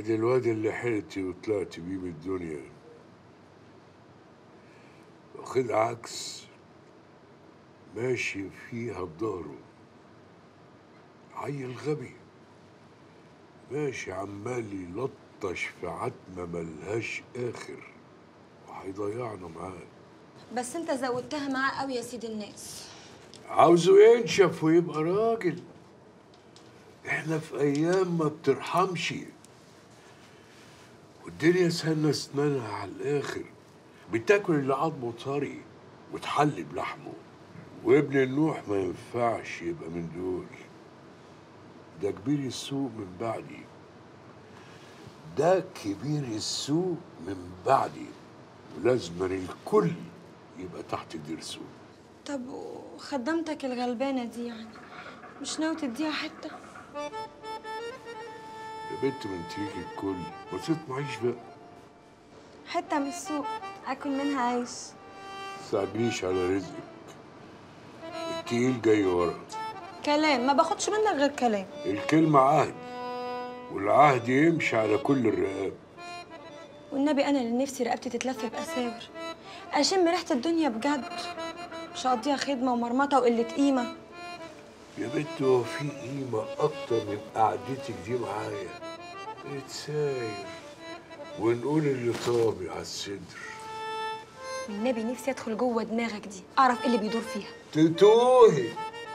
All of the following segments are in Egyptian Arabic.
ادي الواد اللي حلتي وطلعت بيه من الدنيا واخد عكس ماشي فيها بظهره عيل غبي ماشي عمال يلطش في عتمة ملهاش آخر وهيضيعنا معاه بس انت زودتها معاه قوي يا سيد الناس عاوزه ينشف ويبقى راجل احنا في ايام ما بترحمش والدنيا سنة اسنانها على الاخر بتاكل اللي عظمه طري وتحلي بلحمه وابن النوح ما ينفعش يبقى من دول ده كبير السوق من بعدي ده كبير السوق من بعدي ولازم الكل يبقى تحت درسه طب وخدمتك الغلبانه دي يعني مش ناوي تديها حته يا بنت من تريك الكل ما تطمعيش بقى حته من السوق اكل منها عيش تستعجليش على رزقك التقيل جاي ورا كلام ما باخدش منك غير كلام الكلمة عهد والعهد يمشي على كل الرقاب والنبي انا اللي نفسي رقبتي تتلف باساور اشم ريحه الدنيا بجد مش هقضيها خدمه ومرمطه وقله قيمه يا بنت هو في قيمة أكتر من قعدتك دي معايا نتساير ونقول اللي طابع على الصدر والنبي نفسي ادخل جوه دماغك دي اعرف ايه اللي بيدور فيها تتوهي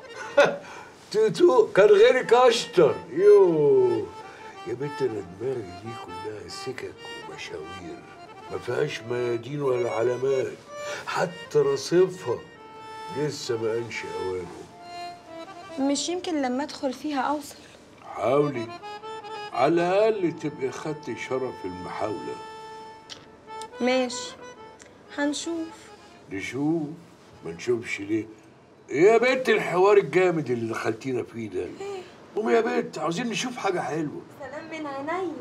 تتوه كان غيرك اشطر يوه يا بنت انا دماغي دي كلها سكك ومشاوير ما فيهاش ميادين ولا علامات حتى رصيفها لسه ما قالش اوانه مش يمكن لما ادخل فيها اوصل حاولي على الاقل تبقي خدتي شرف المحاوله ماشي هنشوف نشوف ما نشوفش ليه إيه يا بنت الحوار الجامد اللي دخلتينا فيه ده قومي يا بنت عاوزين نشوف حاجه حلوه سلام من عيني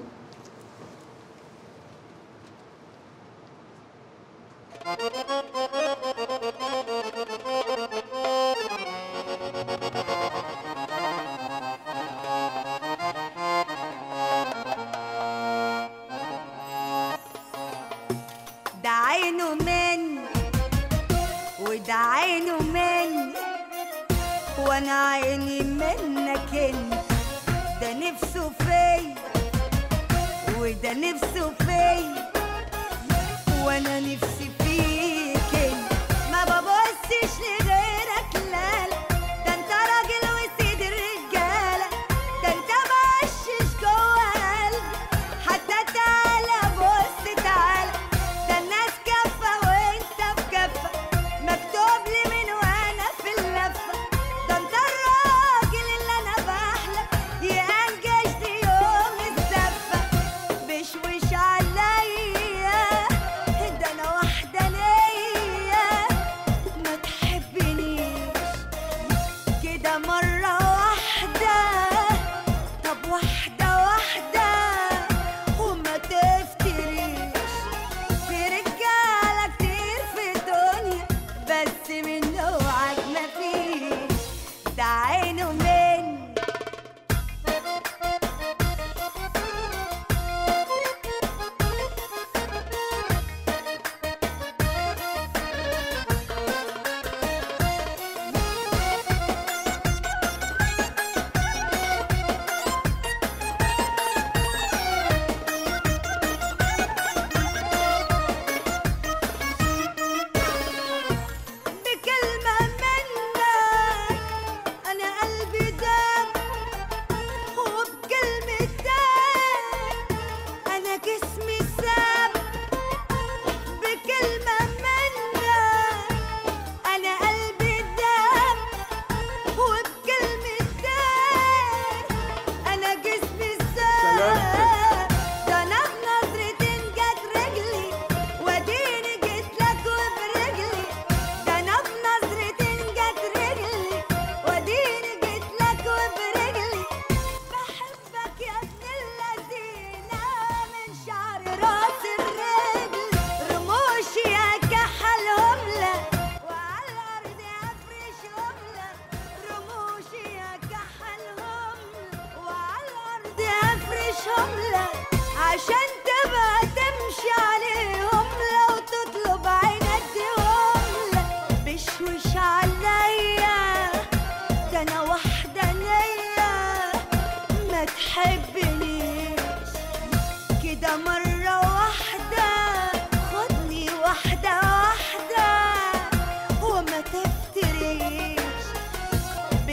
ده عينه مني وده عينه مني وانا عيني منك انت ده نفسه فيا وده نفسه فيا وانا نفسي فيك انت ما ببصش لغيرك لا لا ده انت راجل وسيد الرجاله ده انت مقشش جوه قلبي حتى تعالى بص تعالى ده الناس كفه وانت في كفه مكتوب لي من وانا في اللفه ده انت الراجل اللي انا بحلم ينجشني يوم الزفه بشوش عليا ده انا واحده ليا ما تحبنيش كده مرة واحدة طب واحدة واحدة وما تفتريش في رجالة كتير في الدنيا بس من نوعك مفيش ده عينه مني بكلمة منك أنا قلبي داب وبكلمتين أنا جسمي ساب بكلمة منك أنا قلبي داب وبكلمتين أنا جسمي ساب ده أنا بنظرتين جت رجلي واديني جيت لك وبرجلي ده أنا بنظرتين جت رجلي واديني جيت لك وبرجلي بحبك يا ابن اللذينة من شعر راس الرجل رموشي يا كحلهم لك وعلى الأرض أفرشهم لك رموشي يا كحلهم لك وعلى الأرض أفرشهم لك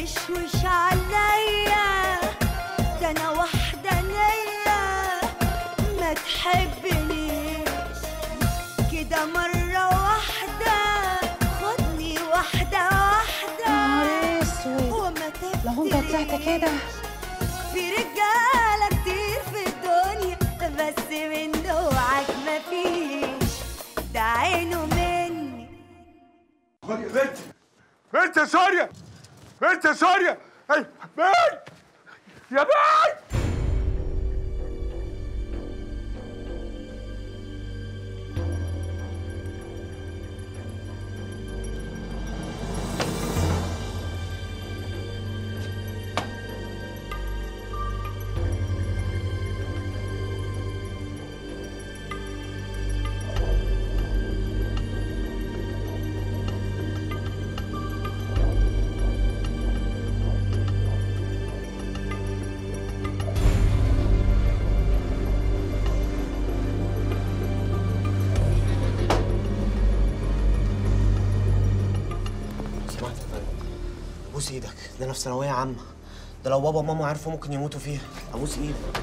تشوش عليا ده انا وحدانية ما تحبنيش كده مرة واحدة خدني واحدة واحدة نهار اسود وما لو انت طلعت تفتريش كده في رجالة كتير في الدنيا بس من نوعك مفيش ده عينه مني خد يا بنت بنت يا سوريا بنت يا سوريا اي بنت يا بنت سمعت يا فندم ابوس ايدك ده انا في ثانويه عامه ده لو بابا وماما عرفوا ممكن يموتوا فيها ابوس ايدك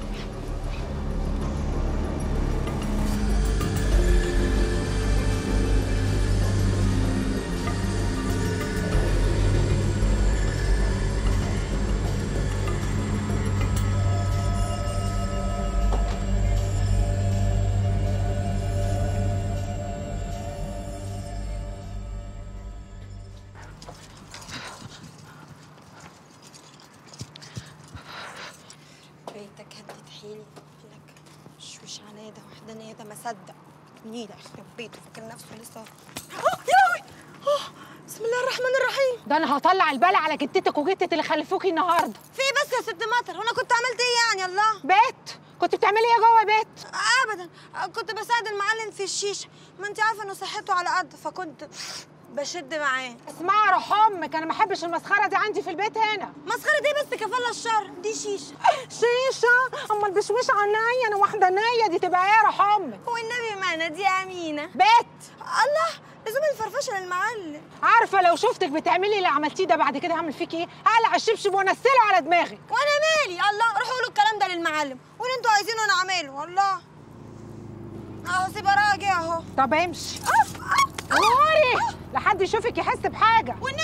بيتك هدت حيلي لك شوش عليا ده وحدانية ده ما صدق نيلة يخرب بيته فاكر نفسه لسه آه، يا لهوي آه، بسم الله الرحمن الرحيم ده انا هطلع البلا على جدتك وجدتي اللي خلفوكي النهارده في إيه بس يا ست مطر وانا كنت عملت ايه يعني الله بيت كنت بتعملي ايه جوه بيت ابدا كنت بساعد المعلم في الشيشه ما انت عارفه انه صحته على قد فكنت بشد معاه اسمعي يا روح امك انا ما احبش المسخره دي عندي في البيت هنا مسخره دي بس كفاله الشر دي شيشه شيشه امال بشويش عليا انا واحده نيه دي تبقى ايه يا روح امك والنبي معنا دي امينه بيت الله لزوم الفرفشه للمعلم عارفه لو شفتك بتعملي اللي عملتيه ده بعد كده هعمل فيكي ايه هقلع الشبشب وانزله على دماغك وانا مالي الله روحوا قولوا الكلام ده للمعلم واللي انتوا عايزينه انا اعمله الله اهو سيبها راجع اهو طب امشي أف، أف، أف. غوري لحد يشوفك يحس بحاجه والنبي